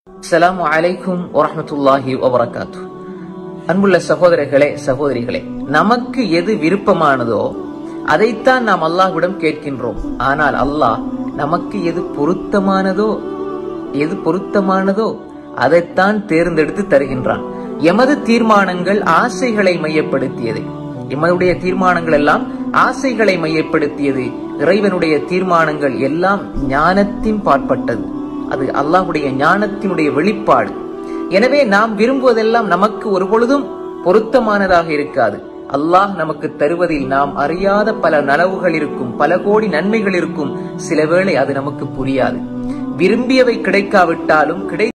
அஸ்ஸலாமு அலைக்கும் வரஹ்மத்துல்லாஹி வபரகாத்து அன்புள்ள சகோதரர்களே சகோதரிகளே நமக்கு எது விருப்பமானதோ அதைத்தான் நாம் அல்லாஹ்விடம் கேட்கின்றோம் ஆனால் அல்லாஹ் நமக்கு எது பொருத்தமானதோ எது பொருத்தமானதோ அதைத்தான் தேர்ந்தெடுத்து தருகின்றான் எமது தீர்மானங்கள் ஆசைகளை மையப்படுத்தியது எமதுடைய தீர்மானங்கள் எல்லாம் ஆசைகளை மையப்படுத்தியது இறைவனுடைய தீர்மானங்கள் எல்லாம் ஞானத்தின் பாற்பட்டது அது அல்லாஹ்வுடைய ஞானத்தினுடைய வெளிப்பாடு எனவே நாம் விரும்புவதெல்லாம் நமக்கு ஒரு பொழுதும் பொருத்தமானதாக இருக்காது அல்லாஹ் நமக்கு தருவதில் நாம் அறியாத பல நலவுகள் இருக்கும் பல கோடி நன்மைகள் இருக்கும் சில வேளை அது நமக்கு புரியாது விரும்பியவை கிடைக்காவிட்டாலும் கிடை